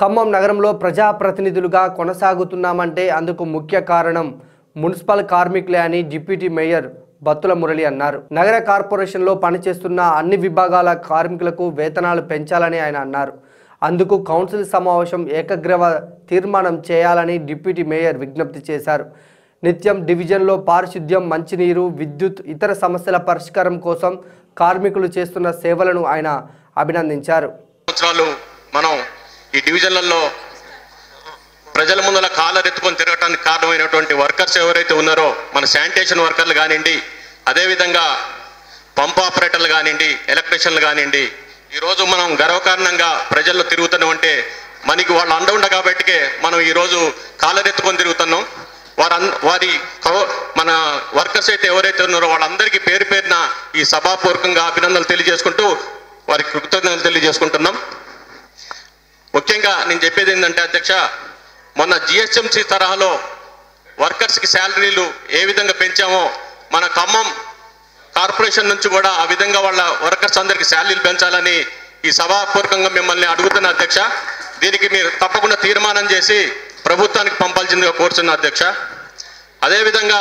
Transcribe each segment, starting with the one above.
ఖమ్మం నగరంలో ప్రజాప్రతినిధులుగా కొనసాగుతున్నామంటే అందుకు ముఖ్య కారణం మున్సిపల్ కార్మికులే అని డిప్యూటీ మేయర్ బత్తుల మురళి అన్నారు నగర కార్పొరేషన్లో పనిచేస్తున్న అన్ని విభాగాల కార్మికులకు వేతనాలు పెంచాలని ఆయన అన్నారు అందుకు కౌన్సిల్ సమావేశం ఏకగ్రవ తీర్మానం చేయాలని డిప్యూటీ మేయర్ విజ్ఞప్తి చేశారు నిత్యం డివిజన్లో పారిశుద్ధ్యం మంచినీరు విద్యుత్ ఇతర సమస్యల పరిష్కారం కోసం కార్మికులు చేస్తున్న సేవలను ఆయన అభినందించారు సంవత్సరాలు మనం ఈ డివిజన్లలో ప్రజల ముందర కాలరెత్తుకొని తిరగటానికి కారణమైనటువంటి వర్కర్స్ ఎవరైతే ఉన్నారో మన శానిటేషన్ వర్కర్లు కానివ్వండి అదేవిధంగా పంప్ ఆపరేటర్లు కానివ్వండి ఎలక్ట్రీషియన్లు కానివ్వండి ఈరోజు మనం గర్వకారణంగా ప్రజల్లో తిరుగుతున్నామంటే మనకి వాళ్ళు అండ ఉండ కాబట్టికే మనం ఈరోజు కాలరెత్తుకొని తిరుగుతున్నాం వారు వారి కవ- మన వర్కర్స్ అయితే ఎవరైతే ఉన్నారో వాళ్ళందరికీ పేరు పేరున ఈ సభాపూర్వకంగా అభినందనలు తెలియజేసుకుంటూ వారికి కృతజ్ఞతలు తెలియజేసుకుంటున్నాం ముఖ్యంగా నేను చెప్పేది ఏంటంటే అధ్యక్ష మొన్న జిహెచ్ఎంసి తరహాలో వర్కర్స్కి శాలరీలు ఏ విధంగా పెంచామో మన ఖమ్మం కార్పొరేషన్ నుంచి కూడా ఆ విధంగా వాళ్ళ వర్కర్స్ అందరికీ శాలరీలు పెంచాలని ఈ సభాపూర్వకంగా మిమ్మల్ని అడుగుతున్న అధ్యక్ష దీనికి మీరు తప్పకుండా తీర్మానం చేసి ప్రభుత్వానికి పంపాల్సిందిగా కోరుతున్న అధ్యక్ష అదేవిధంగా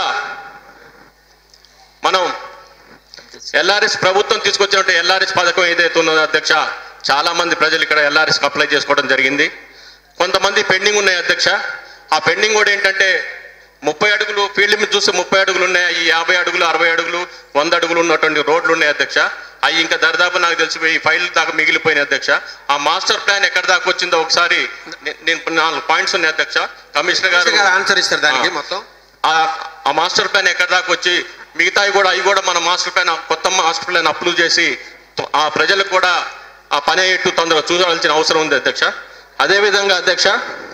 మనం ఎల్ఆర్ఎస్ ప్రభుత్వం తీసుకొచ్చినట్టు ఎల్ఆర్ఎస్ పథకం ఏదైతే ఉన్నదో అధ్యక్ష చాలా మంది ప్రజలు ఇక్కడ ఎల్ఆర్ఎస్ అప్లై చేసుకోవడం జరిగింది కొంతమంది పెండింగ్ ఉన్నాయి అధ్యక్ష ఆ పెండింగ్ కూడా ఏంటంటే ముప్పై అడుగులు ఫీల్డ్ మీద చూస్తే ముప్పై అడుగులు ఉన్నాయి ఈ యాభై అడుగులు అరవై అడుగులు వంద అడుగులు ఉన్నటువంటి రోడ్లు ఉన్నాయి అధ్యక్ష అవి ఇంకా దరిదాపు నాకు తెలిసి ఈ ఫైల్ దాకా మిగిలిపోయినాయి అధ్యక్ష ఆ మాస్టర్ ప్లాన్ ఎక్కడ దాకా వచ్చిందో ఒకసారి నే- నేను నాలుగు పాయింట్స్ ఉన్నాయి అధ్యక్ష కమిషనర్ కమిషనర్ గారు గారు ఆన్సర్ ఇస్తారు దానికి ఆ. మొత్తం ఆ ఆ మాస్టర్ ప్లాన్ ఎక్కడ దాకా వచ్చి మిగతావి కూడా అవి కూడా మన మాస్టర్ ప్లాన్ కొత్త మాస్టర్ ప్లాన్ అప్రూవ్ చేసి తో- ఆ ప్రజలకు కూడా ఆ పని అయ్యేట్టు తొందరగా చూడాల్సిన అవసరం ఉంది అధ్యక్ష అదేవిధంగా అధ్యక్ష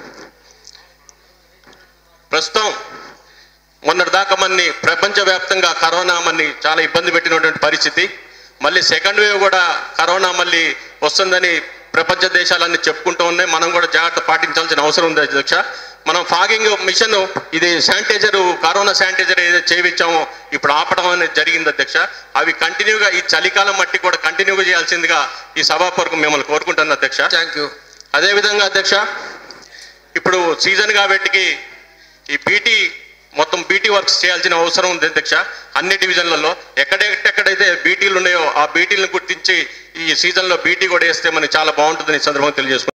ప్రస్తుతం మొన్నటి దాకా మన్ని ప్రపంచవ్యాప్తంగా కరోనా మన్ని చాలా ఇబ్బంది పెట్టినటువంటి పరిస్థితి మళ్ళీ సెకండ్ వేవ్ కూడా కరోనా మళ్ళీ వస్తుందని ప్రపంచ దేశాలన్నీ చెప్పుకుంటూ ఉన్నాయి మనం కూడా జాగ్రత్త పాటించాల్సిన అవసరం ఉంది అధ్యక్ష మనం ఫాగింగ్ మిషన్ ఇది శానిటైజర్ కరోనా శానిటైజర్ ఏదైతే చేయించామో ఇప్పుడు ఆపడం అనేది జరిగింది అధ్యక్ష అవి కంటిన్యూగా ఈ చలికాలం మట్టి కూడా కంటిన్యూగా చేయాల్సిందిగా ఈ సభాపూర్వకం మిమ్మల్ని కోరుకుంటాను అధ్యక్ష థ్యాంక్ యూ అదేవిధంగా అధ్యక్ష ఇప్పుడు సీజన్ కాబట్టికి ఈ బీటీ మొత్తం బీటీ వర్క్స్ చేయాల్సిన అవసరం ఉంది అధ్యక్ష అన్ని డివిజన్లలో ఎక్కడెక్కడైతే బీటీలు ఉన్నాయో ఆ బీటీలను గుర్తించి ఈ సీజన్లో బీటీ కూడా వేస్తే మనకి చాలా బాగుంటుందని ఈ సందర్భంగా తెలియజేసుకుంటున్నాను